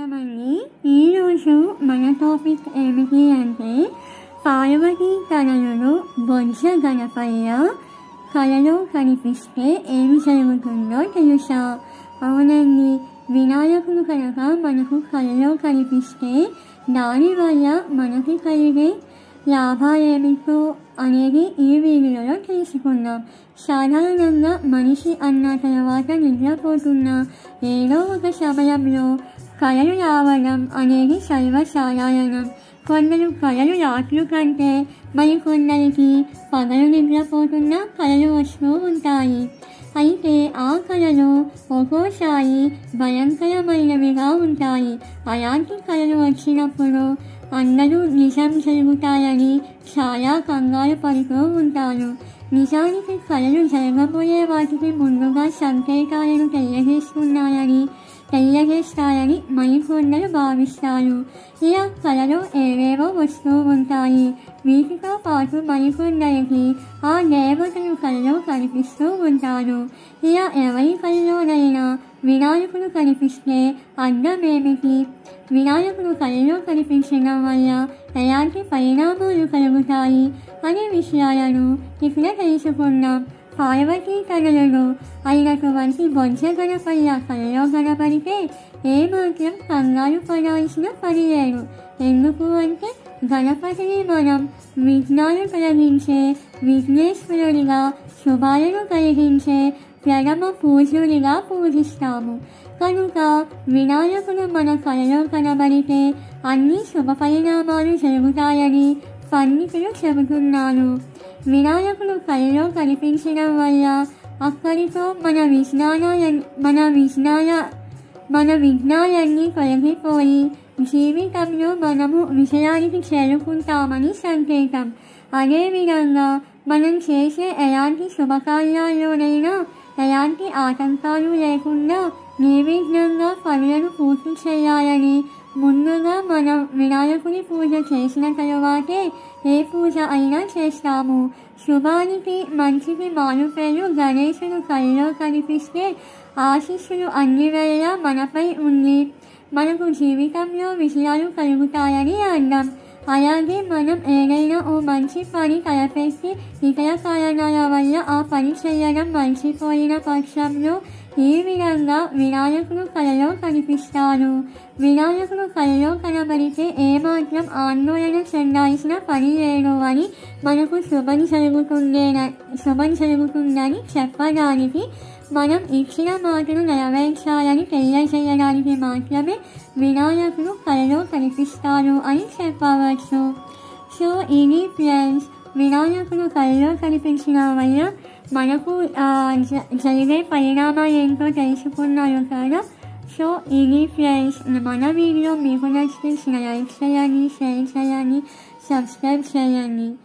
నమస్కారమండి ఈరోజు మన టాపిక్ ఏమిటి అంటే పార్వతీ తనయుడు బొజ్జ గణపయ్య కళలో కనిపిస్తే ఏమి జరుగుతుందో తెలుసా అవునండి వినాయకుడు కనుక మనకు కళలో కనిపిస్తే దానివల్ల మనకి కలిగే లాభాలేమిటో అనేది ఈ వీడియోలో తెలుసుకుందాం సాధారణంగా మనిషి అన్న తర్వాత నిద్రపోతున్న ఏదో ఒక సమయంలో కళలు రావడం అనేది సర్వసాధారణం కొందరు కళలు రాత్రు కంటే మరికొందరికి పగలు నిద్రపోతున్న కళలు వస్తూ ఉంటాయి అయితే ఆ కళలు ఒక్కోసారి భయంకరమైనవిగా ఉంటాయి అలాంటి కళలు వచ్చినప్పుడు అందరూ నిజం జరుగుతాయని చాలా కంగారు పడుతూ ఉంటారు నిజానికి కళలు జరగబోయే వాటికి ముందుగా సంకేతాలను తెలియజేస్తున్నాయని తెలియజేస్తాయని మరికొందరు భావిస్తారు ఇలా కళలో ఏవేవో వస్తూ ఉంటాయి వీటితో పాటు మరికొందరికి ఆ దేవతలు కళలో కనిపిస్తూ ఉంటారు ఇలా ఎవరి కళలోనైనా వినాయకుడు కనిపిస్తే అర్థమేమిటి వినాయకుడు కళలో కనిపించడం వల్ల ఎలాంటి పరిణామాలు కలుగుతాయి అనే విషయాలను ఇక్కడ తెలుసుకుందాం పార్వతీ తనయుడు అయినటువంటి బొజ్జ గణపయ్య కళలో కనపడితే ఏమాత్రం కంగారు పడాల్సిన పని లేదు ఎందుకు అంటే గణపతిని మనం విఘ్నాలు తొలగించే విఘ్నేశ్వరుడిగా శుభాలను కలిగించే ప్రథమ పూజుడిగా పూజిస్తాము కనుక వినాయకుడు మన కళలో కనబడితే అన్ని శుభ పరిణామాలు జరుగుతాయని పండితులు చెబుతున్నారు వినాయకుడు కళలో కనిపించడం వల్ల అక్కడితో మన విజ్ఞానాల మన విజ్ఞాన మన విఘ్నాలన్నీ తొలగిపోయి జీవితంలో మనము విజయానికి చేరుకుంటామని సంకేతం అదేవిధంగా మనం చేసే ఎలాంటి శుభకార్యాల్లోనైనా ఎలాంటి ఆటంకాలు లేకుండా నిర్విఘ్నంగా పనులను పూర్తి చేయాలని ముందుగా మనం వినాయకుడి పూజ చేసిన తరువాతే ఏ పూజ అయినా చేస్తాము శుభానికి మంచికి మారుపేరు గణేశుడు కళ్ళలో కనిపిస్తే ఆశీస్సులు అన్ని వేళలా మనపై ఉంది మనకు జీవితంలో విజయాలు కలుగుతాయని అర్థం అలాగే మనం ఏదైనా ఓ మంచి పని తలపెట్టి ఇతర కారణాల వల్ల ఆ పని చేయడం మర్చిపోయిన పక్షంలో ఈ విధంగా వినాయకుడు కళలో కనిపిస్తారు వినాయకుడు కళలో కనబడితే ఏమాత్రం ఆందోళన చెందాల్సిన పని లేదు అని మనకు శుభం జరుగుతుందేన శుభం జరుగుతుందని చెప్పడానికి మనం ఇచ్చిన మాటను నెరవేర్చాలని తెలియజేయడానికి మాత్రమే వినాయకుడు కళలో కనిపిస్తారు అని చెప్పవచ్చు సో ఇది ఫ్రెండ్స్ వినాయకుడు కళలో కనిపించిన వల్ల మనకు జరిగే పరిణామాలు ఏంటో తెలుసుకున్నారు కదా సో ఇది ఫ్రెండ్స్ మన వీడియో మీకు నచ్చితే లైక్ చేయండి షేర్ చేయండి సబ్స్క్రైబ్ చేయండి